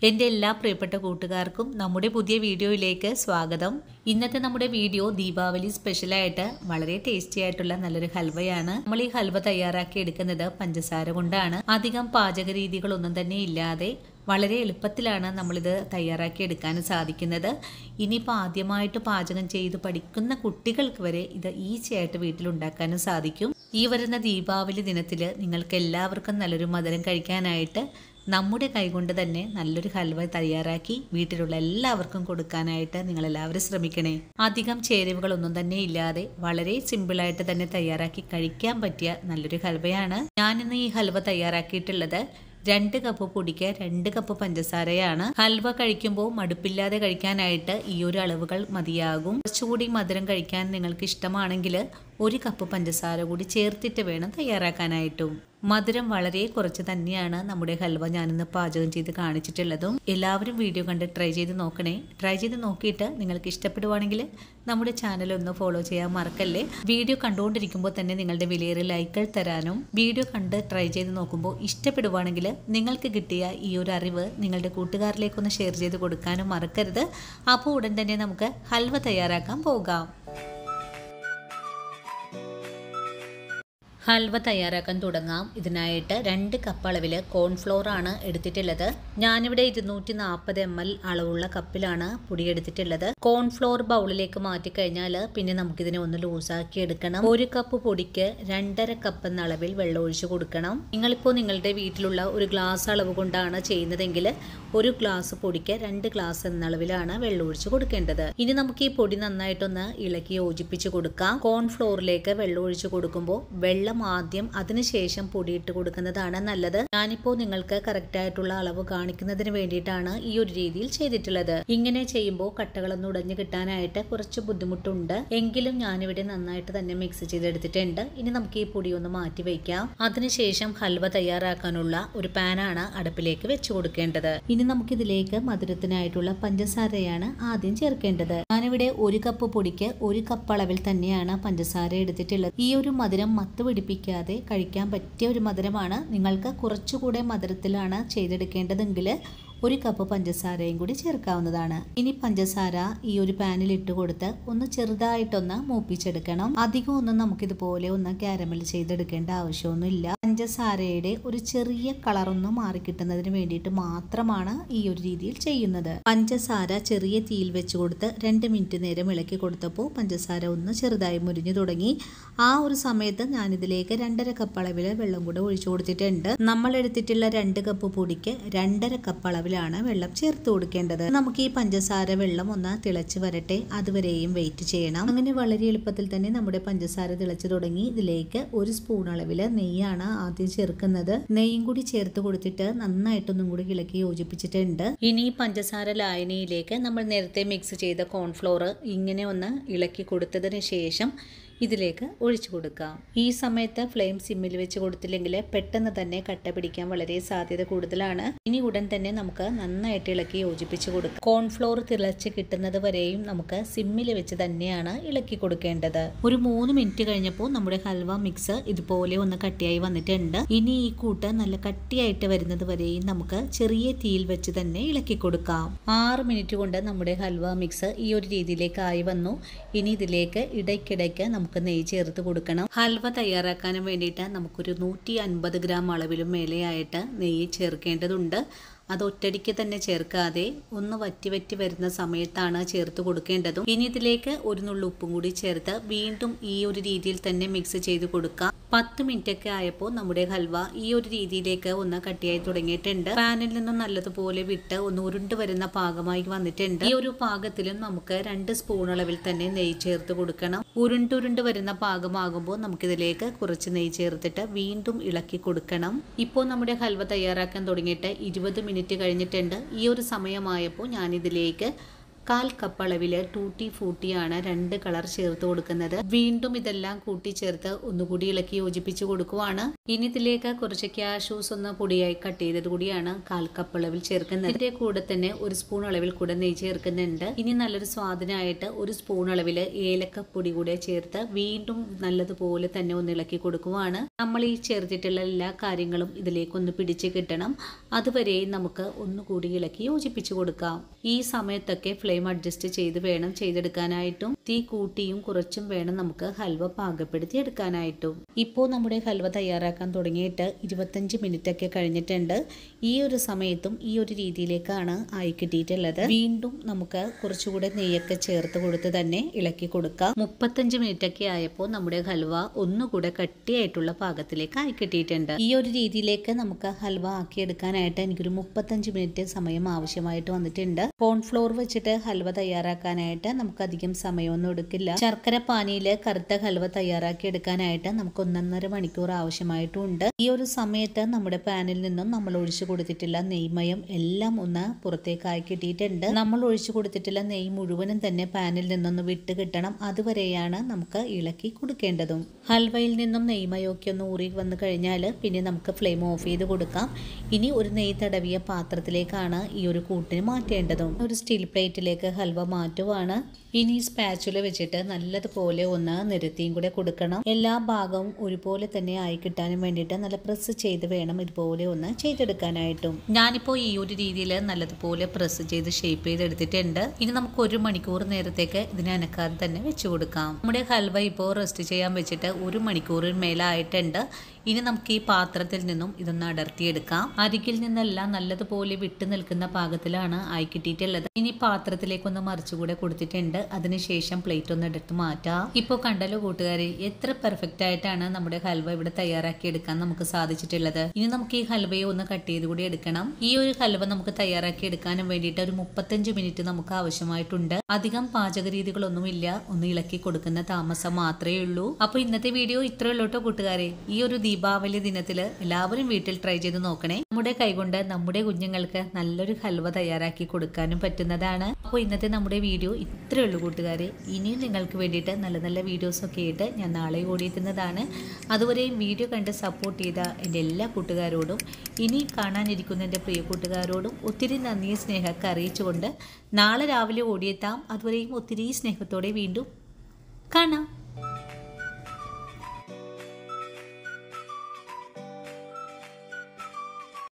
എൻ്റെ എല്ലാ പ്രിയപ്പെട്ട കൂട്ടുകാർക്കും നമ്മുടെ പുതിയ വീഡിയോയിലേക്ക് സ്വാഗതം ഇന്നത്തെ നമ്മുടെ വീഡിയോ ദീപാവലി സ്പെഷ്യലായിട്ട് വളരെ ടേസ്റ്റി ആയിട്ടുള്ള നല്ലൊരു ഹൽവയാണ് നമ്മൾ ഈ ഹൽവ തയ്യാറാക്കി എടുക്കുന്നത് പഞ്ചസാര കൊണ്ടാണ് അധികം പാചക രീതികളൊന്നും തന്നെ ഇല്ലാതെ വളരെ എളുപ്പത്തിലാണ് നമ്മളിത് തയ്യാറാക്കി എടുക്കാൻ സാധിക്കുന്നത് ഇനിയിപ്പോൾ ആദ്യമായിട്ട് പാചകം ചെയ്ത് പഠിക്കുന്ന കുട്ടികൾക്ക് വരെ ഇത് ഈസി ആയിട്ട് വീട്ടിലുണ്ടാക്കാനും സാധിക്കും ഈ വരുന്ന ദീപാവലി ദിനത്തിൽ നിങ്ങൾക്ക് എല്ലാവർക്കും നല്ലൊരു മധുരം കഴിക്കാനായിട്ട് നമ്മുടെ കൈകൊണ്ട് തന്നെ നല്ലൊരു ഹൽവ തയ്യാറാക്കി വീട്ടിലുള്ള എല്ലാവർക്കും കൊടുക്കാനായിട്ട് നിങ്ങൾ എല്ലാവരും ശ്രമിക്കണേ അധികം ചേരുവകളൊന്നും തന്നെ ഇല്ലാതെ വളരെ സിമ്പിളായിട്ട് തന്നെ തയ്യാറാക്കി കഴിക്കാൻ പറ്റിയ നല്ലൊരു ഹൽവയാണ് ഞാനിന്ന് ഈ ഹൽവ തയ്യാറാക്കിയിട്ടുള്ളത് രണ്ട് കപ്പ് പൊടിക്ക് രണ്ട് കപ്പ് പഞ്ചസാരയാണ് ഹൽവ കഴിക്കുമ്പോൾ മടുപ്പില്ലാതെ കഴിക്കാനായിട്ട് ഈ ഒരു അളവുകൾ മതിയാകും കുറച്ചുകൂടി മധുരം കഴിക്കാൻ നിങ്ങൾക്ക് ഇഷ്ടമാണെങ്കിൽ ഒരു കപ്പ് പഞ്ചസാര കൂടി ചേർത്തിട്ട് വേണം തയ്യാറാക്കാനായിട്ടും മധുരം വളരെ കുറച്ച് തന്നെയാണ് നമ്മുടെ ഹൽവ ഞാനിന്ന് പാചകം ചെയ്ത് കാണിച്ചിട്ടുള്ളതും എല്ലാവരും വീഡിയോ കണ്ട് ട്രൈ ചെയ്ത് നോക്കണേ ട്രൈ ചെയ്ത് നോക്കിയിട്ട് നിങ്ങൾക്ക് ഇഷ്ടപ്പെടുവാണെങ്കിൽ നമ്മുടെ ചാനൽ ഒന്ന് ഫോളോ ചെയ്യാൻ മറക്കല്ലേ വീഡിയോ കണ്ടുകൊണ്ടിരിക്കുമ്പോൾ തന്നെ നിങ്ങളുടെ വിലയേറിയ ലൈക്കുകൾ തരാനും വീഡിയോ കണ്ട് ട്രൈ ചെയ്ത് നോക്കുമ്പോൾ ഇഷ്ടപ്പെടുവാണെങ്കിൽ നിങ്ങൾക്ക് കിട്ടിയ ഈ ഒരു അറിവ് നിങ്ങളുടെ കൂട്ടുകാരിലേക്കൊന്ന് ഷെയർ ചെയ്ത് കൊടുക്കാനും മറക്കരുത് അപ്പോൾ ഉടൻ തന്നെ നമുക്ക് ഹൽവ തയ്യാറാക്കാൻ പോകാം ഹൽവ തയ്യാറാക്കാൻ തുടങ്ങാം ഇതിനായിട്ട് രണ്ട് കപ്പ് അളവിൽ കോൺഫ്ലോർ ആണ് എടുത്തിട്ടുള്ളത് ഞാനിവിടെ ഇരുന്നൂറ്റി നാൽപ്പത് എം എൽ അളവുള്ള കപ്പിലാണ് പൊടി എടുത്തിട്ടുള്ളത് കോൺഫ്ലോർ ബൗളിലേക്ക് മാറ്റിക്കഴിഞ്ഞാൽ പിന്നെ നമുക്കിതിനെ ഒന്ന് ലൂസാക്കി എടുക്കണം ഒരു കപ്പ് പൊടിക്ക് രണ്ടര കപ്പ് എന്ന അളവിൽ വെള്ളം ഒഴിച്ച് കൊടുക്കണം നിങ്ങളിപ്പോൾ നിങ്ങളുടെ വീട്ടിലുള്ള ഒരു ഗ്ലാസ് അളവ് കൊണ്ടാണ് ചെയ്യുന്നതെങ്കിൽ ഒരു ഗ്ലാസ് പൊടിക്ക് രണ്ട് ഗ്ലാസ് എന്ന അളവിലാണ് വെള്ളം ഒഴിച്ച് കൊടുക്കേണ്ടത് ഇനി നമുക്ക് ഈ പൊടി നന്നായിട്ടൊന്ന് ഇളക്കി യോജിപ്പിച്ച് കൊടുക്കാം കോൺഫ്ലോറിലേക്ക് വെള്ളം ഒഴിച്ച് കൊടുക്കുമ്പോൾ വെള്ളം ആദ്യം അതിനുശേഷം പൊടിയിട്ട് കൊടുക്കുന്നതാണ് നല്ലത് ഞാനിപ്പോൾ നിങ്ങൾക്ക് കറക്റ്റ് ആയിട്ടുള്ള അളവ് കാണിക്കുന്നതിന് വേണ്ടിയിട്ടാണ് ഈ ഒരു രീതിയിൽ ചെയ്തിട്ടുള്ളത് ഇങ്ങനെ ചെയ്യുമ്പോൾ കട്ടകളൊന്നും ഉടഞ്ഞു കിട്ടാനായിട്ട് കുറച്ച് ബുദ്ധിമുട്ടുണ്ട് എങ്കിലും ഞാനിവിടെ നന്നായിട്ട് തന്നെ മിക്സ് ചെയ്തെടുത്തിട്ടുണ്ട് ഇനി നമുക്ക് ഈ പൊടി ഒന്ന് മാറ്റി വയ്ക്കാം അതിനുശേഷം ഹൽവ തയ്യാറാക്കാനുള്ള ഒരു പാനാണ് അടുപ്പിലേക്ക് വെച്ച് കൊടുക്കേണ്ടത് ഇനി നമുക്കിതിലേക്ക് മധുരത്തിനായിട്ടുള്ള പഞ്ചസാരയാണ് ആദ്യം ചേർക്കേണ്ടത് ഞാനിവിടെ ഒരു കപ്പ് പൊടിക്ക് ഒരു കപ്പ് അളവിൽ തന്നെയാണ് പഞ്ചസാര എടുത്തിട്ടുള്ളത് ഈ ഒരു മധുരം മത്ത് പിടിപ്പിക്കാതെ കഴിക്കാൻ പറ്റിയ ഒരു മധുരമാണ് നിങ്ങൾക്ക് കുറച്ചുകൂടെ മധുരത്തിലാണ് ചെയ്തെടുക്കേണ്ടതെങ്കിൽ ഒരു കപ്പ് പഞ്ചസാരയും കൂടി ചേർക്കാവുന്നതാണ് ഇനി പഞ്ചസാര ഈ ഒരു പാനിൽ ഇട്ട് കൊടുത്ത് ഒന്ന് ചെറുതായിട്ടൊന്ന് മൂപ്പിച്ചെടുക്കണം അധികം ഒന്നും നമുക്കിതുപോലെ ഒന്ന് കാരമൽ ചെയ്തെടുക്കേണ്ട ആവശ്യമൊന്നുമില്ല പഞ്ചസാരയുടെ ഒരു ചെറിയ കളറൊന്ന് മാറിക്കിട്ടുന്നതിന് വേണ്ടിയിട്ട് മാത്രമാണ് ഈ ഒരു രീതിയിൽ ചെയ്യുന്നത് പഞ്ചസാര ചെറിയ തീയിൽ വെച്ച് കൊടുത്ത് രണ്ട് മിനിറ്റ് നേരം ഇളക്കി കൊടുത്തപ്പോൾ പഞ്ചസാര ഒന്ന് ചെറുതായി മുരിഞ്ഞു തുടങ്ങി ആ ഒരു സമയത്ത് ഞാനിതിലേക്ക് രണ്ടര കപ്പ് അളവിൽ വെള്ളം കൂടെ ഒഴിച്ചു കൊടുത്തിട്ടുണ്ട് നമ്മൾ എടുത്തിട്ടുള്ള രണ്ട് കപ്പ് പൊടിക്ക് രണ്ടര കപ്പ് അളവിലാണ് വെള്ളം ചേർത്ത് കൊടുക്കേണ്ടത് നമുക്ക് ഈ പഞ്ചസാര വെള്ളം ഒന്ന് തിളച്ച് വരട്ടെ അതുവരെയും വെയിറ്റ് ചെയ്യണം അങ്ങനെ വളരെ എളുപ്പത്തിൽ തന്നെ നമ്മുടെ പഞ്ചസാര തിളച്ച് തുടങ്ങി ഇതിലേക്ക് ഒരു സ്പൂൺ അളവിൽ നെയ്യാണ് ആദ്യം ചേർക്കുന്നത് നെയ്യും കൂടി ചേർത്ത് കൊടുത്തിട്ട് നന്നായിട്ടൊന്നും കൂടി ഇളക്കി യോജിപ്പിച്ചിട്ടുണ്ട് ഇനി പഞ്ചസാര ലായനിയിലേക്ക് നമ്മൾ നേരത്തെ മിക്സ് ചെയ്ത കോൺഫ്ലോർ ഇങ്ങനെ ഒന്ന് ഇളക്കി കൊടുത്തതിന് ശേഷം ഇതിലേക്ക് ഒഴിച്ചു കൊടുക്കാം ഈ സമയത്ത് ഫ്ലെയിം സിമ്മിൽ വെച്ച് കൊടുത്തില്ലെങ്കിൽ പെട്ടെന്ന് തന്നെ കട്ട പിടിക്കാൻ വളരെ സാധ്യത കൂടുതലാണ് ഇനി ഉടൻ തന്നെ നമുക്ക് നന്നായിട്ട് ഇളക്കി യോജിപ്പിച്ച് കൊടുക്കാം കോൺഫ്ലോർ തിളച്ച് കിട്ടുന്നത് വരെയും നമുക്ക് സിമ്മിൽ വെച്ച് തന്നെയാണ് ഇളക്കി കൊടുക്കേണ്ടത് ഒരു മൂന്ന് മിനിറ്റ് കഴിഞ്ഞപ്പോൾ നമ്മുടെ ഹൽവ മിക്സ് ഇതുപോലെ ഒന്ന് കട്ടിയായി വന്നിട്ടുണ്ട് ഇനി ഈ കൂട്ട് നല്ല കട്ടിയായിട്ട് വരുന്നത് വരെയും നമുക്ക് ചെറിയ തീയിൽ വെച്ച് തന്നെ ഇളക്കി കൊടുക്കാം ആറ് മിനിറ്റ് കൊണ്ട് നമ്മുടെ ഹൽവ മിക്സ് ഈ ഒരു രീതിയിലേക്ക് ആയി വന്നു ഇനി ഇതിലേക്ക് ഇടയ്ക്കിടയ്ക്ക് നമുക്ക് നമുക്ക് നെയ്യ് ചേർത്ത് കൊടുക്കണം ഹൽവ തയ്യാറാക്കാനും വേണ്ടിയിട്ട് നമുക്കൊരു നൂറ്റി അൻപത് ഗ്രാം അളവിലും മേലെയായിട്ട് നെയ്യ് ചേർക്കേണ്ടതുണ്ട് അത് ഒറ്റടിക്ക് തന്നെ ചേർക്കാതെ ഒന്ന് വറ്റി വറ്റി വരുന്ന സമയത്താണ് ചേർത്ത് കൊടുക്കേണ്ടതും ഇനി ഇതിലേക്ക് ഒരു നുള്ളു ഉപ്പും കൂടി ചേർത്ത് വീണ്ടും ഈ ഒരു രീതിയിൽ തന്നെ മിക്സ് ചെയ്ത് കൊടുക്കാം പത്ത് മിനിറ്റ് ഒക്കെ ആയപ്പോൾ നമ്മുടെ ഹൽവ ഈ ഒരു രീതിയിലേക്ക് ഒന്ന് കട്ടിയായി തുടങ്ങിയിട്ടുണ്ട് പാനിൽ നിന്നും നല്ലതുപോലെ വിട്ട് ഒന്ന് ഉരുണ്ട് വരുന്ന പാകമായി വന്നിട്ടുണ്ട് ഈ ഒരു പാകത്തിലും നമുക്ക് രണ്ട് സ്പൂൺ അളവിൽ തന്നെ നെയ്യ് ചേർത്ത് കൊടുക്കണം ഉരുണ്ടുരുണ്ട് വരുന്ന പാകമാകുമ്പോൾ നമുക്കിതിലേക്ക് കുറച്ച് നെയ്യ് ചേർത്തിട്ട് വീണ്ടും ഇളക്കി കൊടുക്കണം ഇപ്പോൾ നമ്മുടെ ഹൽവ തയ്യാറാക്കാൻ തുടങ്ങിയിട്ട് ഇരുപത് മിനിറ്റ് കഴിഞ്ഞിട്ടുണ്ട് ഈ ഒരു സമയമായപ്പോൾ ഞാനിതിലേക്ക് കാൽ കപ്പ് അളവിൽ ടൂട്ടി ഫൂട്ടിയാണ് രണ്ട് കളർ ചേർത്ത് കൊടുക്കുന്നത് വീണ്ടും ഇതെല്ലാം കൂട്ടി ചേർത്ത് ഒന്നുകൂടി ഇളക്കി യോജിപ്പിച്ച് കൊടുക്കുവാണ് ഇനി ഇതിലേക്ക് കുറച്ച് ക്യാഷൂസ് ഒന്ന് പൊടിയായി കട്ട് ചെയ്തത് കൂടിയാണ് കാൽ കപ്പ് അളവിൽ ചേർക്കുന്നത് ഇതിന്റെ കൂടെ തന്നെ ഒരു സ്പൂൺ അളവിൽ കൂടെ നെയ്യ് ചേർക്കുന്നുണ്ട് ഇനി നല്ലൊരു സ്വാദിനായിട്ട് ഒരു സ്പൂൺ അളവിൽ ഏലക്കപ്പൊടി കൂടെ ചേർത്ത് വീണ്ടും നല്ലതുപോലെ തന്നെ ഒന്ന് ഇളക്കി കൊടുക്കുവാണ് നമ്മൾ ഈ ചേർത്തിട്ടുള്ള എല്ലാ കാര്യങ്ങളും ഇതിലേക്ക് ഒന്ന് പിടിച്ച് കിട്ടണം അതുവരെ നമുക്ക് ഒന്നുകൂടി ഇളക്കി യോജിപ്പിച്ച് കൊടുക്കാം ഈ സമയത്തൊക്കെ ഫ്ലെയിം അഡ്ജസ്റ്റ് ചെയ്ത് വേണം ചെയ്തെടുക്കാനായിട്ടും തീ കൂട്ടിയും കുറച്ചും വേണം നമുക്ക് ഹൽവ പാകപ്പെടുത്തി എടുക്കാനായിട്ടും ഇപ്പോൾ നമ്മുടെ ഹൽവ തയ്യാറാക്കാൻ തുടങ്ങിയിട്ട് ഇരുപത്തഞ്ച് മിനിറ്റ് ഒക്കെ കഴിഞ്ഞിട്ടുണ്ട് ഈ ഒരു സമയത്തും ഈ ഒരു രീതിയിലേക്കാണ് ആയി കിട്ടിയിട്ടുള്ളത് വീണ്ടും നമുക്ക് കുറച്ചുകൂടെ നെയ്യൊക്കെ ചേർത്ത് കൊടുത്ത് തന്നെ ഇളക്കി കൊടുക്കാം മുപ്പത്തഞ്ച് മിനിറ്റ് ഒക്കെ ആയപ്പോൾ നമ്മുടെ ഹൽവ ഒന്നുകൂടെ കട്ടിയായിട്ടുള്ള പാകത്തിലേക്ക് ആയി കിട്ടിയിട്ടുണ്ട് ഈ ഒരു രീതിയിലേക്ക് നമുക്ക് ഹൽവ ആക്കിയെടുക്കാനായിട്ട് എനിക്കൊരു മുപ്പത്തഞ്ച് മിനിറ്റ് സമയം ആവശ്യമായിട്ട് വന്നിട്ടുണ്ട് കോൺഫ്ലോർ വെച്ചിട്ട് ഹൽവ തയ്യാറാക്കാനായിട്ട് നമുക്ക് അധികം സമയമൊന്നും എടുക്കില്ല ശർക്കര പാനിയിൽ കറുത്ത ഹൽവ തയ്യാറാക്കി എടുക്കാനായിട്ട് നമുക്ക് ഒന്നൊന്നര മണിക്കൂർ ആവശ്യമായിട്ടുണ്ട് ഈ ഒരു സമയത്ത് നമ്മുടെ പാനിൽ നിന്നും നമ്മൾ ഒഴിച്ചു കൊടുത്തിട്ടുള്ള നെയ്മയം എല്ലാം ഒന്ന് പുറത്തേക്കായി കിട്ടിയിട്ടുണ്ട് നമ്മൾ ഒഴിച്ചു കൊടുത്തിട്ടുള്ള നെയ്യ് മുഴുവനും തന്നെ പാനിൽ നിന്നൊന്ന് വിട്ട് കിട്ടണം അതുവരെയാണ് നമുക്ക് ഇളക്കി കൊടുക്കേണ്ടതും ഹൽവയിൽ നിന്നും നെയ്മയൊക്കെ ഒന്ന് ഊറി വന്നു കഴിഞ്ഞാൽ പിന്നെ നമുക്ക് ഫ്ലെയിം ഓഫ് ചെയ്ത് കൊടുക്കാം ഇനി ഒരു നെയ്യ് തടവിയ പാത്രത്തിലേക്കാണ് ഈ ഒരു കൂട്ടിന് മാറ്റേണ്ടതും ഒരു സ്റ്റീൽ പ്ലേറ്റിലേക്ക് ഹൽവ മാറ്റുവാണ് ഇനി സ്പാച്ചുല വെച്ചിട്ട് നല്ലതുപോലെ ഒന്ന് നിരത്തിയും കൂടെ കൊടുക്കണം എല്ലാ ഭാഗവും ഒരുപോലെ തന്നെ ആയി കിട്ടാനും വേണ്ടിയിട്ട് നല്ല പ്രസ് ചെയ്ത് വേണം ഇതുപോലെ ഒന്ന് ചെയ്തെടുക്കാനായിട്ടും ഞാനിപ്പോൾ ഈ ഒരു രീതിയിൽ നല്ലതുപോലെ പ്രസ് ചെയ്ത് ഷേപ്പ് ചെയ്തെടുത്തിട്ടുണ്ട് ഇനി നമുക്ക് ഒരു മണിക്കൂർ നേരത്തേക്ക് ഇതിനെ അനക്കാതെ തന്നെ വെച്ച് കൊടുക്കാം നമ്മുടെ ഹൽവ ഇപ്പോൾ റെസ്റ്റ് ചെയ്യാൻ വെച്ചിട്ട് ഒരു മണിക്കൂറിന് മേലായിട്ടുണ്ട് ഇനി നമുക്ക് ഈ പാത്രത്തിൽ നിന്നും ഇതൊന്ന് അടർത്തിയെടുക്കാം അരികിൽ നിന്നെല്ലാം നല്ലതുപോലെ വിട്ടു നിൽക്കുന്ന പാകത്തിലാണ് ആയി കിട്ടിയിട്ടുള്ളത് ഇനി പാത്രത്തിലേക്കൊന്ന് മറിച്ചുകൂടെ കൊടുത്തിട്ടുണ്ട് അതിനുശേഷം പ്ലേറ്റ് ഒന്ന് എടുത്ത് മാറ്റാം ഇപ്പോൾ കണ്ടല്ലോ കൂട്ടുകാരെ എത്ര പെർഫെക്റ്റ് ആയിട്ടാണ് നമ്മുടെ ഹൽവ ഇവിടെ തയ്യാറാക്കി എടുക്കാൻ നമുക്ക് സാധിച്ചിട്ടുള്ളത് ഇനി നമുക്ക് ഈ ഹൽവയെ ഒന്ന് കട്ട് ചെയ്ത് കൂടി എടുക്കണം ഈ ഒരു ഹൽവ നമുക്ക് തയ്യാറാക്കി എടുക്കാനും വേണ്ടിയിട്ട് ഒരു മുപ്പത്തഞ്ച് മിനിറ്റ് നമുക്ക് ആവശ്യമായിട്ടുണ്ട് അധികം പാചക രീതികളൊന്നുമില്ല ഒന്ന് ഇളക്കി കൊടുക്കുന്ന താമസം മാത്രമേ ഉള്ളൂ അപ്പോൾ ഇന്നത്തെ വീഡിയോ ഇത്രയേ ഉള്ളൂ കേട്ടോ കൂട്ടുകാരെ ഈ ഒരു ദീപാവലി ദിനത്തിൽ എല്ലാവരും വീട്ടിൽ ട്രൈ ചെയ്ത് നോക്കണേ നമ്മുടെ കൈകൊണ്ട് നമ്മുടെ കുഞ്ഞുങ്ങൾക്ക് നല്ലൊരു ഹൽവ തയ്യാറാക്കി കൊടുക്കാനും പറ്റുന്നതാണ് അപ്പോൾ ഇന്നത്തെ നമ്മുടെ വീഡിയോ ഇത്രയേ ഉള്ളൂ കൂട്ടുകാരെ ഇനിയും നിങ്ങൾക്ക് വേണ്ടിയിട്ട് നല്ല നല്ല വീഡിയോസ് ഒക്കെ ആയിട്ട് ഞാൻ നാളെ ഓടിയെത്തുന്നതാണ് അതുവരെയും വീഡിയോ കണ്ട് സപ്പോർട്ട് ചെയ്ത എൻ്റെ എല്ലാ കൂട്ടുകാരോടും ഇനി കാണാനിരിക്കുന്ന എൻ്റെ പ്രിയ കൂട്ടുകാരോടും ഒത്തിരി നന്ദി സ്നേഹമൊക്കെ അറിയിച്ചുകൊണ്ട് നാളെ രാവിലെ ഓടിയെത്താം അതുവരെയും ഒത്തിരി സ്നേഹത്തോടെ വീണ്ടും കാണാം